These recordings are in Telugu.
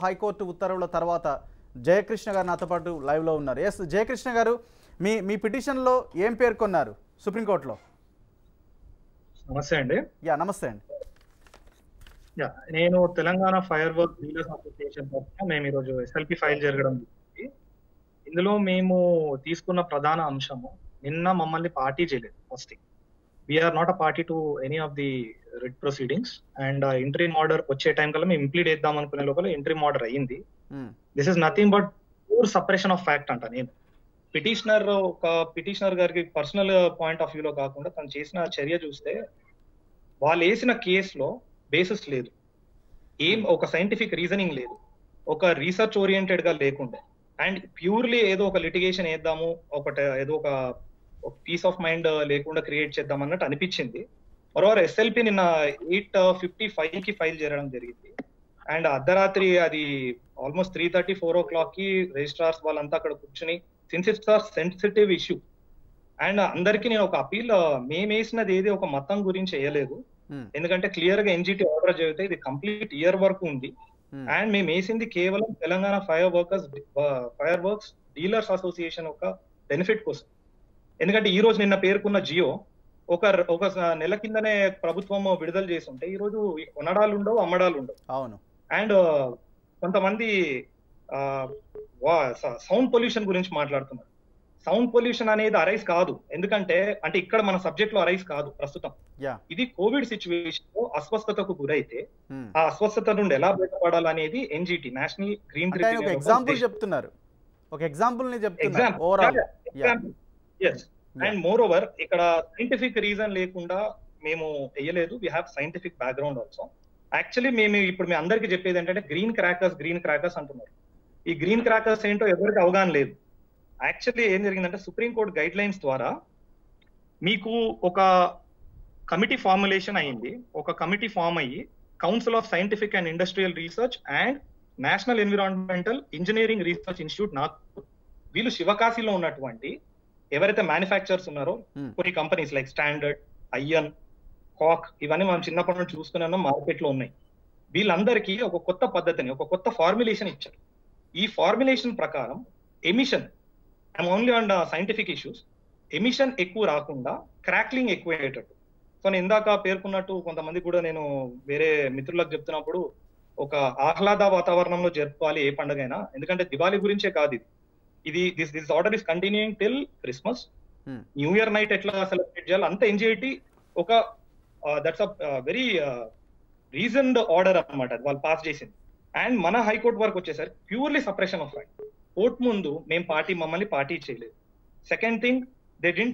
హైకోర్టు ఉత్తర్వుల తర్వాత జయకృష్ణ గారు నాతో పాటు లైవ్లో ఉన్నారు ఎస్ జయకృష్ణ గారు మీ మీ పిటిషన్లో ఏం పేర్కొన్నారు సుప్రీంకోర్టులో నమస్తే అండి యా నమస్తే అండి యా నేను Telangana fire work dealers association తరఫున మేము ఈరోజు ఎస్ఎల్పి ఫైల్ జరగడం జరిగింది ఇందులో మేము తీసుకున్న ప్రధాన అంశము నిన్న మమ్మల్ని పార్టీ చేయలేదు first thing we are not a party to any of the writ proceedings and interim order వచ్చే టైం కల్లా మేము ఇంప్లీట్ చేద్దాం అనుకునే లోపల ఇంట్రీమ్ ఆర్డర్ అయ్యింది hmm. This is nothing but pure suppression of fact అంట నేను పిటిషనర్ ఒక పిటిషనర్ గారికి పర్సనల్ పాయింట్ ఆఫ్ వ్యూలో కాకుండా తను చేసిన చర్య చూస్తే వాళ్ళు వేసిన కేసులో బేసిస్ లేదు ఏం ఒక సైంటిఫిక్ రీజనింగ్ లేదు ఒక రీసెర్చ్ ఓరియంటెడ్ గా లేకుండే అండ్ ప్యూర్లీ ఏదో ఒక లిటిగేషన్ వేద్దాము ఒకటి ఏదో ఒక పీస్ ఆఫ్ మైండ్ లేకుండా క్రియేట్ చేద్దాం అన్నట్టు అనిపించింది మరోవర్ ఎస్ఎల్పి నిన్న ఎయిట్ ఫిఫ్టీ ఫైవ్ కి ఫైల్ చేయడం జరిగింది అండ్ అర్ధరాత్రి అది almost three thirty four o'clock కి రిజిస్ట్రార్స్ వాళ్ళంతా అక్కడ కూర్చుని since it's sensitive issue and అందరికి నేను ఒక అపీల్ మేము వేసినది ఏది ఒక మతం గురించి వేయలేదు మ్మ్. ఎందుకంటే క్లియర్ గా ఎన్జిటి ఆర్డర్ చదివితే ఇది కంప్లీట్ ఇయర్ వరకు ఉంది మ్మ్. అండ్ మేము వేసింది కేవలం Telangana fire workers fire works dealers association ఒక బెనిఫిట్ కోసం ఎందుకంటే ఈ రోజు నిన్న పేర్కొన్న జియో ఒక ఒక స- నెల కిందనే ప్రభుత్వం విడుదల చేసి ఉంటే ఈ రోజు ఈ కొనడాలు ఉండవు అమ్మడాలు ఉండవు అవును అండ్ కొంతమంది సౌండ్ పొల్యూషన్ గురించి మాట్లాడుతున్నారు సౌండ్ పొల్యూషన్ అనేది అరైజ్ కాదు ఎందుకంటే అంటే ఇక్కడ మన సబ్జెక్ట్ లో అరైజ్ కాదు ప్రస్తుతం యా ఇది కోవిడ్ సిచ్యువేషన్ లో అస్వస్థతకు గురైతే మ్మ్. ఆ అస్వస్థత నుండి ఎలా బయటపడాలనేది ఎన్జిటి నేషనల్ గ్రీన్ అంటే ఆయన ఒక ఎగ్జాంపుల్ చెప్తున్నారు ఒక ఎగ్జాంపుల్ ని చెప్తున్నారు example overall yes and more over ఇక్కడ సైంటిఫిక్ రీజన్ లేకుండా మేము వేయలేదు we have scientific background also actually మేము ఇప్పుడు మీ అందరికి చెప్పేది ఏంటంటే గ్రీన్ క్రాకర్స్ గ్రీన్ క్రాకర్స్ అంటున్నారు ఈ గ్రీన్ క్రాకర్స్ ఏంటో ఎవరికి అవగాహన లేదు యాక్చువల్లీ ఏం జరిగిందంటే సుప్రీం కోర్ట్ గైడ్ లైన్స్ ద్వారా మీకు ఒక కమిటీ ఫార్ములేషన్ అయింది ఒక కమిటీ ఫామ్ అయ్యి council of scientific and industrial research and national environmental engineering research institute Nagpur వీళ్ళు శివకాశిలో ఉన్నటువంటి ఎవరైతే మ్యానుఫ్యాక్చర్స్ ఉన్నారో Hmm. కొన్ని companies like standard IN cock ఇవన్నీ మనం చిన్నప్పటి నుంచి చూసుకునే మార్కెట్ లో ఉన్నాయి వీళ్ళందరికీ ఒక కొత్త పద్ధతిని ఒక కొత్త ఫార్ములేషన్ ఇచ్చారు ఈ ఫార్ములేషన్ ప్రకారం emission I'm only on scientific issues emission ఎక్కువ రాకుండా క్రాక్లింగ్ ఎక్కువ అయ్యేటట్టు సో నేను ఇందాక పేర్కొన్నట్టు కొంతమంది కూడా నేను వేరే మిత్రులకు చెప్తున్నప్పుడు ఒక ఆహ్లాద వాతావరణంలో జరుపుకోవాలి ఏ పండుగైనా ఎందుకంటే దివాళీ గురించే కాదు ఇది ఇది this this order is continuing till Christmas Hmm. New year night ఎట్లా సెలబ్రేట్ చేయాలి అంత ఎన్జిఐటి ఒక that's a very reasoned order అన్నమాట అది వాళ్ళు పాస్ చేసింది అండ్ మన హైకోర్టు వరకు వచ్చేసరికి purely suppression of writ court ముందు మేము పార్టీ మమ్మల్ని పార్టీ చేయలేదు second thing they didn't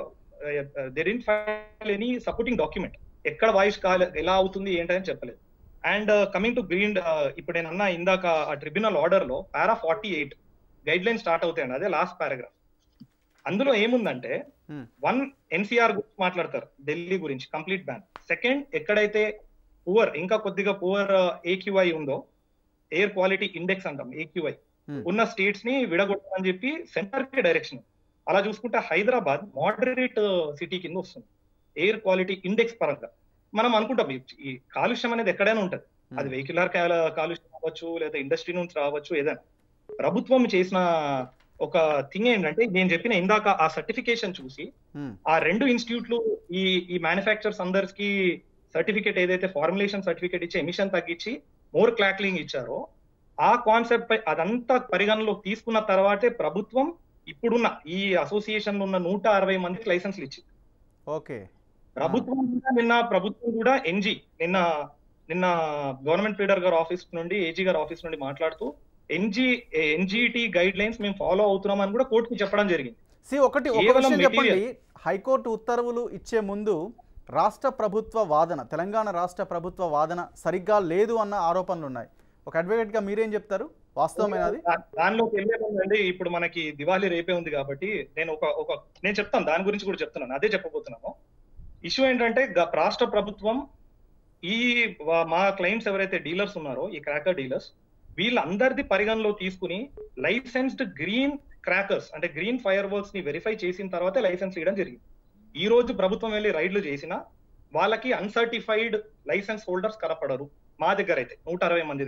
they didn't file any supporting document ఎక్కడ వాయిస్ కాలే ఎలా అవుతుంది ఏంటని చెప్పలేదు అండ్ కమింగ్ టు గ్రీన్ ఇప్పుడు నేను అన్న ఇందాక ఆ ట్రిబ్యునల్ ఆర్డర్ లో para forty eight guide line start అవుతాయండి అదే లాస్ట్ పారాగ్రాఫ్ అందులో ఏముందంటే Hmm. వన్ ఎన్సీఆర్ గురించి మాట్లాడతారు ఢిల్లీ గురించి కంప్లీట్ బ్యాన్ సెకండ్ ఎక్కడైతే పువర్ ఇంకా కొద్దిగా పువర్ ఏక్యూఐ ఉందో ఎయిర్ క్వాలిటీ ఇండెక్స్ అంటాం ఏక్యూఐ Hmm. ఉన్న స్టేట్స్ ని విడగొట్టమని చెప్పి సెంటర్ కి డైరెక్షన్ అలా చూసుకుంటే హైదరాబాద్ మోడరేట్ సిటీ కింద వస్తుంది ఎయిర్ క్వాలిటీ ఇండెక్స్ పరంగా మనం అనుకుంటాం ఈ- ఈ కాలుష్యం అనేది ఎక్కడైనా ఉంటది అది వెహికులర్ కాలుష్యం అవ్వచ్చు లేదా ఇండస్ట్రీ నుంచి రావచ్చు ఏదైనా ప్రభుత్వం చేసిన ఒక థింగ్ ఏంటంటే నేను చెప్పిన ఇందాక ఆ సర్టిఫికేషన్ చూసి మ్మ్. ఆ రెండు ఇన్స్టిట్యూట్లు ఈ ఈ మ్యానుఫ్యాక్చర్స్ అందరికి సర్టిఫికేట్ ఏదైతే ఫార్ములేషన్ సర్టిఫికేట్ ఇచ్చి ఎమిషన్ తగ్గించి మోర్ క్లాక్లింగ్ ఇచ్చారో ఆ కాన్సెప్ట్ పై అదంతా పరిగణలోకి తీసుకున్న తర్వాతే ప్రభుత్వం ఇప్పుడున్న ఈ అసోసియేషన్ లో ఉన్న నూట అరవై మందికి లైసెన్స్లు ఇచ్చింది ఓకే ప్రభుత్వం కూడా నిన్న ప్రభుత్వం కూడా ఎన్జి నిన్న నిన్న గవర్నమెంట్ లీడర్ గారి ఆఫీస్ నుండి ఏజీ గారి ఆఫీస్ నుండి మాట్లాడుతూ ఎన్జి ఎన్జిటి గైడ్ లైన్స్ మేము ఫాలో అవుతున్నాం అని కూడా కోర్టుకి చెప్పడం జరిగింది సి ఒకటి ఒక కేవలం విషయం చెప్పండి material. హైకోర్టు ఉత్తర్వులు ఇచ్చే ముందు రాష్ట్ర ప్రభుత్వ వాదన తెలంగాణ రాష్ట్ర ప్రభుత్వ వాదన సరిగ్గా లేదు అన్న ఆరోపణలు ఉన్నాయి ఒక అడ్వకేట్ గా మీరేం చెప్తారు వాస్తవమైనది దా- దానిలోకి వెళ్ళే ముందండి ఇప్పుడు మనకి దివాళీ రేపే ఉంది కాబట్టి నేను ఒక ఒక నేను చెప్తాను దాని గురించి కూడా చెప్తున్నాను అదే చెప్పబోతున్నాను ఇష్యూ ఏంటంటే గ- రాష్ట్ర ప్రభుత్వం ఈ వా- మా క్లయింట్స్ ఎవరైతే డీలర్స్ ఉన్నారో ఈ క్రాకర్ డీలర్స్ వీళ్ళందరిది పరిగణలో తీసుకుని లైసెన్స్డ్ గ్రీన్ క్రాకర్స్ అంటే గ్రీన్ ఫైర్ వర్క్స్ ని వెరిఫై చేసిన తర్వాతే లైసెన్స్ ఇవ్వడం జరిగింది ఈ రోజు ప్రభుత్వం వెళ్ళి రైడ్లు చేసినా వాళ్ళకి అన్సర్టిఫైడ్ లైసెన్స్ హోల్డర్స్ కనపడరు మా దగ్గర అయితే నూట అరవై మంది దగ్గర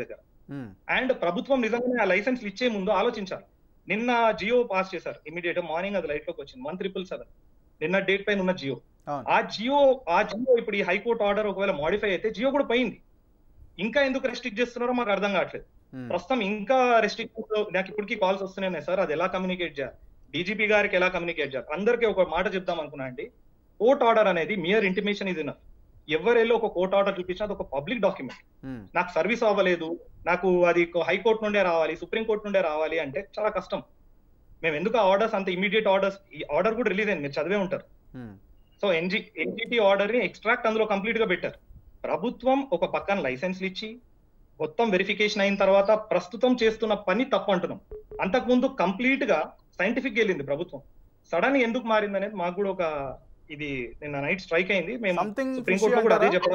ఉమ్, అండ్ ప్రభుత్వం నిజంగానే ఆ లైసెన్స్ ఇచ్చే ముందు ఆలోచించాలి నిన్న జియో పాస్ చేశారు ఇమీడియట్ మార్నింగ్ అది లైట్ లోకి వచ్చింది వన్ ట్రిపుల్ సెవెన్ నిన్న డేట్ పైన ఉన్న జియో అవును. ఆ జియో ఆ జియో ఇప్పుడు ఈ హైకోర్టు ఆర్డర్ ఒకవేళ మాడిఫై అయితే జియో కూడా పోయింది ఇంకా ఎందుకు రెస్ట్రిక్ట్ చేస్తున్నారో మాకు అర్థం కావట్లేదు ఉమ్, ప్రస్తుతం ఇంకా రెస్ట్రిక్ట్ నాకు ఇప్పటికీ కాల్స్ వస్తున్నాయి సార్ అది ఎలా కమ్యూనికేట్ చేయాలి డీజీపీ గారికి ఎలా కమ్యూనికేట్ చేయాలి అందరికీ ఒక మాట చెప్దాం అనుకున్నా అండి కోర్ట్ ఆర్డర్ అనేది మియర్ ఇంటిమేషన్ ఇది ఇనఫ్ ఎవరెళ్ళి ఒక కోర్ట్ ఆర్డర్ చూపించినా అది ఒక పబ్లిక్ డాక్యుమెంట్ ఉమ్, నాకు సర్వీస్ అవ్వలేదు నాకు అది హైకోర్టు నుండే రావాలి సుప్రీం కోర్టు నుండే రావాలి అంటే చాలా కష్టం మేము ఎందుకు ఆ ఆర్డర్స్ అంత ఇమీడియట్ ఆర్డర్స్ ఈ ఆర్డర్ కూడా రిలీజ్ అయింది మీరు చదివే ఉంటారు um, so NG NGT order ని ఎక్స్ట్రాక్ట్ అందులో కంప్లీట్ గా పెట్టారు ప్రభుత్వం ఒక పక్కన లైసెన్స్లు ఇచ్చి మొత్తం వెరిఫికేషన్ అయిన తర్వాత ప్రస్తుతం చేస్తున్న పని తప్పు అంటున్నాం అంతకుముందు కంప్లీట్ గా సైంటిఫిక్ వెళ్ళింది ప్రభుత్వం సడన్ ఎందుకు మారింది అనేది మాకు కూడా ఒక ఇది నిన్న నైట్ స్ట్రైక్ అయింది మేము సంథింగ్ సుప్రీం కోర్టు కూడా అదే చెప్పడం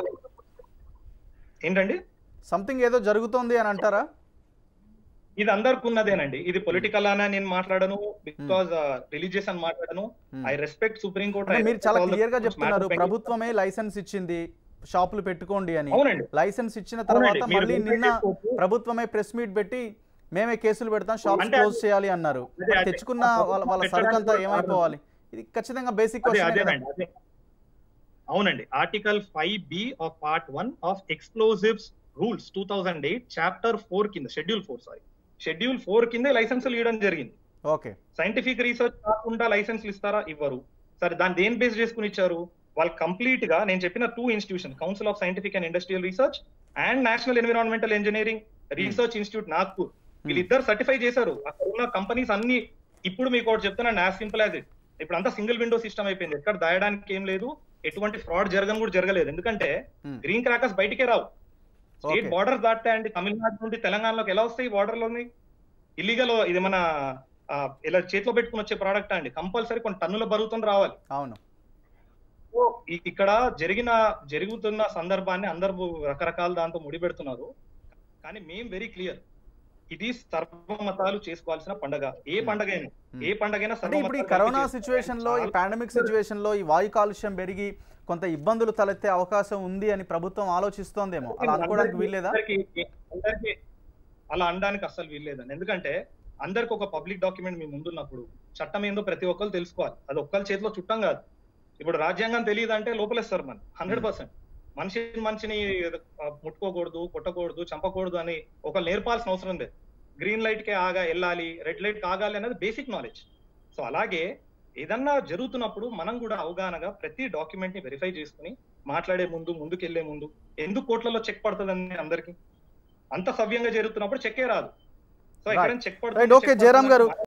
ఏంటండి సంథింగ్ ఏదో జరుగుతోంది అని అంటారా ఇది అందరికి ఉన్నదేనండి ఇది పొలిటికల్ అనా నేను మాట్లాడను బికాజ్ రిలీజియస్ అని మాట్లాడను um. I respect Supreme Court అంటే మీరు చాలా క్లియర్ గా చెప్తున్నారు ప్రభుత్వమే లైసెన్స్ ఇచ్చింది షాపులు పెట్టుకోండి అని అవునండి లైసెన్స్ ఇచ్చిన తర్వాత అవునండి. మీరు మళ్ళీ వెరిఫై నిన్న చేసుకోవచ్చు. ప్రభుత్వమే ప్రెస్ మీట్ పెట్టి మేమే కేసులు పెడతాం షాప్స్ అంటే క్లోజ్ చేయాలి అన్నారు అదే, మరి అదే. తెచ్చుకున్న ఆ వాళ్ళ వాళ్ళ పెట్టడానికి సరుకు అంతా కూడా ఏమైపోవాలి ఇది ఖచ్చితంగా బేసిక్ అదే క్వశ్చన్ అదేనండి అదే అవునండి article five B of part one of explosives rules two thousand eight chapter four కింద schedule four sorry schedule four కిందే లైసెన్సులు ఇవ్వడం జరిగింది ఓకే సైంటిఫిక్ రీసెర్చ్ కాకుండా లైసెన్స్లు ఇస్తారా ఇవ్వరు సరే దాన్ని దేని బేస్ చేసుకుని ఇచ్చారు వాళ్ళు కంప్లీట్ గా నేను చెప్పిన two institution council of scientific and industrial research and national environmental engineering research institute Nagpur వీళ్ళిద్దరు సర్టిఫై చేశారు అక్కడ ఉన్న కంపెనీస్ అన్ని ఇప్పుడు మీకు ఒకటి చెప్తున్నాను యాజ్ సింపుల్ యాజ్ ఇట్ ఇప్పుడు అంతా సింగిల్ విండో సిస్టమ్ అయిపోయింది ఎక్కడ దాయడానికి ఏం లేదు ఎటువంటి ఫ్రాడ్ జరగని కూడా జరగలేదు ఎందుకంటే Hmm. గ్రీన్ క్రాకర్స్ బయటికే రావు స్టేట్ Okay. బార్డర్ దాటాయండి తమిళనాడు నుండి తెలంగాణలోకి ఎలా వస్తాయి బార్డర్ లోని ఇల్లీగల్ ఇది మన ఆ, ఇలా చేతిలో పెట్టుకుని వచ్చే ప్రోడక్ట్ అండి కంపల్సరీ కొన్ని టన్నుల బరువుతో రావాలి అవును సో ఇ- ఇక్కడ జరిగిన జరుగుతున్న సందర్భాన్ని అందరు రకరకాల దాంతో ముడిపెడుతున్నారు కానీ మేం వెరీ క్లియర్ ఇది సర్వమతాలు చేసుకోవాల్సిన పండగ ఏ పండగ అయినా ఏ పండగైనా అంటే ఇప్పుడు ఈ సర్వమతాలు కరోనా కలిపి సిచ్యువేషన్ లో ఈ చాలా- పాండమిక్ సిచ్యువేషన్ లో ఈ వాయు కాలుష్యం పెరిగి కొంత ఇబ్బందులు తలెత్తే అవకాశం ఉంది అని ప్రభుత్వం ఆలోచిస్తోందేమో అలా అనుకోవడానికి వీల్లేదా అందరికీ- అందరికీ అలా అనడానికి అస్సలు వీల్లేదండి ఎందుకంటే అందరికి ఒక పబ్లిక్ డాక్యుమెంట్ మీ ముందున్నప్పుడు చట్టం ఏందో ప్రతి ఒక్కరు తెలుసుకోవాలి అది ఒక్కరి చేతిలో చుట్టం కాదు ఇప్పుడు రాజ్యాంగం తెలియదు అంటే లోపలేస్తారు మన హండ్రెడ్ పర్సెంట్ మనిషి మనిషిని ఆ, ముట్టుకోకూడదు కొట్టకూడదు చంపకూడదు అని ఒకరు నేర్పాల్సిన అవసరం లేదు గ్రీన్ లైట్ కే ఆగా వెళ్ళాలి రెడ్ లైట్ ఆగాలి అనేది బేసిక్ నాలెడ్జ్ సో అలాగే ఏదన్నా జరుగుతున్నప్పుడు మనం కూడా అవగాహనగా ప్రతి డాక్యుమెంట్ ని వెరిఫై చేసుకుని మాట్లాడే ముందు ముందుకెళ్లే ముందు ఎందుకు కోట్లలో చెక్ పడుతుందని అందరికి అంత సవ్యంగా జరుగుతున్నప్పుడు చెక్కే రాదు సో Right. ఎక్కడైనా చెక్ రైట్ ఓకే జయరామ్ గారు